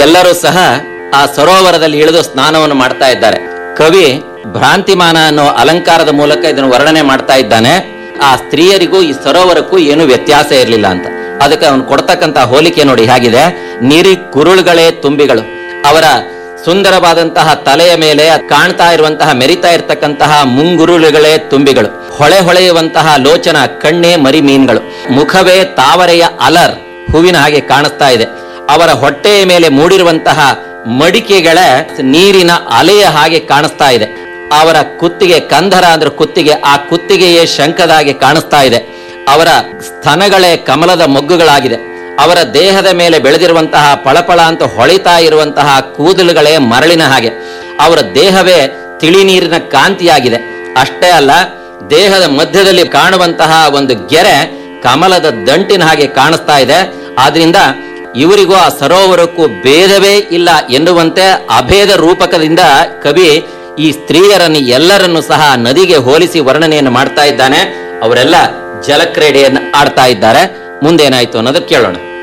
ಎಲ್ಲರೂ ಸಹ ಆ ಸರೋವರದಲ್ಲಿ ಇಳಿದು ಸ್ನಾನವನ್ನು ಮಾಡ್ತಾ ಇದ್ದಾರೆ ಕವಿ ಭ್ರಾಂತಿಮಾನ ಅನ್ನೋ ಅಲಂಕಾರದ ಮೂಲಕ ಇದನ್ನು ವರ್ಣನೆ ಮಾಡ್ತಾ ಇದ್ದಾನೆ ಆ ಸ್ತ್ರೀಯರಿಗೂ ಈ ಸರೋವರಕ್ಕೂ ಏನು ವ್ಯತ್ಯಾಸ ಇರಲಿಲ್ಲ ಅಂತ ಅದಕ್ಕೆ ಅವನು ಕೊಡ್ತಕ್ಕಂತ ಹೋಲಿಕೆ ನೋಡಿ ಹೇಗಿದೆ ನೀರಿ ಕುರುಳುಗಳೇ ತುಂಬಿಗಳು ಅವರ ಸುಂದರವಾದಂತಹ ತಲೆಯ ಮೇಲೆ ಕಾಣ್ತಾ ಇರುವಂತಹ ಮೆರಿತಾ ಇರತಕ್ಕಂತಹ ಮುಂಗುರುಳುಗಳೇ ತುಂಬಿಗಳು ಹೊಳೆ ಹೊಳೆಯುವಂತಹ ಲೋಚನ ಕಣ್ಣೇ ಮರಿ ಮೀನ್ಗಳು ಮುಖವೇ ತಾವರೆಯ ಅಲರ್ ಹೂವಿನ ಹಾಗೆ ಕಾಣಿಸ್ತಾ ಇದೆ ಅವರ ಹೊಟ್ಟೆಯ ಮೇಲೆ ಮೂಡಿರುವಂತಹ ಮಡಿಕೆಗಳ ನೀರಿನ ಅಲೆಯ ಹಾಗೆ ಕಾಣಿಸ್ತಾ ಇದೆ ಅವರ ಕುತ್ತಿಗೆ ಕಂದರ ಅಂದ್ರೆ ಕುತ್ತಿಗೆ ಆ ಕುತ್ತಿಗೆಯೇ ಶಂಕದ ಹಾಗೆ ಕಾಣಿಸ್ತಾ ಇದೆ ಅವರ ಸ್ತನಗಳೇ ಕಮಲದ ಮೊಗ್ಗುಗಳಾಗಿದೆ ಅವರ ದೇಹದ ಮೇಲೆ ಬೆಳೆದಿರುವಂತಹ ಪಳಪಳ ಅಂತ ಹೊಳಿತಾ ಇರುವಂತಹ ಕೂದಲುಗಳೇ ಮರಳಿನ ಹಾಗೆ ಅವರ ದೇಹವೇ ತಿಳಿ ನೀರಿನ ಕಾಂತಿಯಾಗಿದೆ ಅಷ್ಟೇ ಅಲ್ಲ ದೇಹದ ಮಧ್ಯದಲ್ಲಿ ಕಾಣುವಂತಹ ಒಂದು ಗೆರೆ ಕಮಲದ ದಂಟಿನ ಹಾಗೆ ಕಾಣಿಸ್ತಾ ಇದೆ ಆದ್ರಿಂದ ಇವರಿಗೂ ಆ ಸರೋವರಕ್ಕೂ ಭೇದವೇ ಇಲ್ಲ ಎನ್ನುವಂತೆ ಅಭೇದ ರೂಪಕದಿಂದ ಕವಿ ಈ ಸ್ತ್ರೀಯರನ್ನು ಎಲ್ಲರನ್ನು ಸಹ ನದಿಗೆ ಹೋಲಿಸಿ ವರ್ಣನೆಯನ್ನು ಮಾಡ್ತಾ ಇದ್ದಾನೆ ಅವರೆಲ್ಲ ಜಲಕ್ರೀಡೆಯನ್ನು ಆಡ್ತಾ ಇದ್ದಾರೆ ಮುಂದೇನಾಯ್ತು ಅನ್ನೋದು ಕೇಳೋಣ